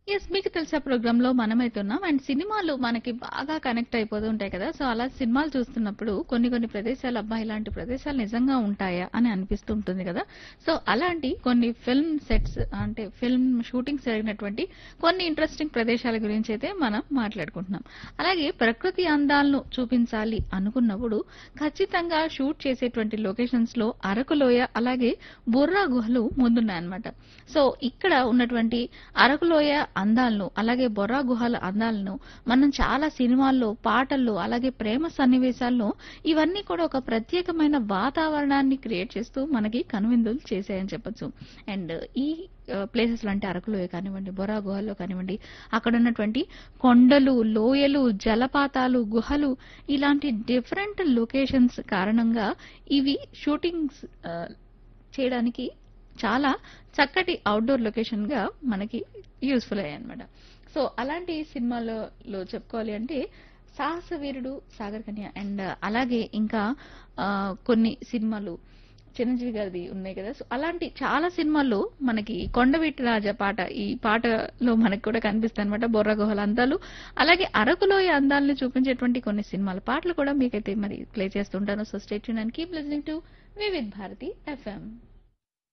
Yes. మీకు తెలుసా ప్రోగ్రామ్‌లో మనమైతే ఉన్నాం. అండ్ సినిమాలు మనకి బాగా కనెక్ట్ అయిపోతూ ఉంటాయి కదా! సో, అలా సినిమాలు చూస్తున్నప్పుడు కొన్ని కొన్ని ప్రదేశాలు అబ్బా! ఇలాంటి ప్రదేశాలు నిజంగా ఉంటాయా? అని అనిపిస్తూ ఉంటుంది కదా! సో, అలాంటి కొన్ని ఫిల్మ్ సెట్స్ అంటే ఫిల్మ్ షూటింగ్స్ జరిగినటువంటి కొన్ని ఇంట్రెస్టింగ్ ప్రదేశాల గురించి అయితే మనం మాట్లాడుకుంటున్నాం. అలాగే ప్రకృతి అందాలను చూపించాలి అనుకున్నప్పుడు ఖచ్చితంగా షూట్ చేసేటువంటి లొకేషన్స్‌లో అరకులోయ అలాగే బుర్రా గుహలు ముందున్నాయన్నమాట. సో, ఇక్కడ ఉన్నటువంటి అరకులోయ అందాలను అలాగే బొర్రా గుహల అందాలను మనం చాలా సినిమాల్లో, పాటల్లో అలాగే ప్రేమ సన్నివేశాల్లో ఇవన్నీ కూడా ఒక ప్రత్యేకమైన వాతావరణాన్ని క్రియేట్ చేస్తూ మనకి కనువిందులు చేశాయని చెప్పొచ్చు. అండ్ ఈ ఆహ్, ప్లేసెస్‌లో అంటే అరకులోయ కానివ్వండి, బొర్రా గుహల్లో కానివ్వండి, అక్కడ ఉన్నటువంటి కొండలు, లోయలు, జలపాతాలు, గుహలు ఇలాంటి డిఫరెంట్ లొకేషన్స్ కారణంగా ఇవి షూటింగ్స్ ఆహ్, చేయడానికి చాలా చక్కటి ఔట్‌డోర్ లొకేషన్‌గా మనకి యూజ్‌ఫుల్ అయ్యాయన్నమాట. సో, అలాంటి సినిమాలో లో చెప్పుకోవాలి అంటే 'సాహసవీరుడు', 'సాగర్ కన్య' అండ్ అలాగే ఇంకా ఆహ్, కొన్ని సినిమాలు చిరంజీవి గారిది ఉన్నాయి కదా! సో, అలాంటి చాలా సినిమాల్లో మనకి 'కొండవీటి రాజా' పాట ఈ పాటలో మనకు కూడా కనిపిస్తాయన్నమాట. బొర్రా గుహల అందాలు అలాగే అరకులోయ అందాలను చూపించేటువంటి కొన్ని సినిమాల పాటలు కూడా మీకైతే మరి ప్లే చేస్తుంటాను. So, stay tune and keep listening to Vividh Bharati FM.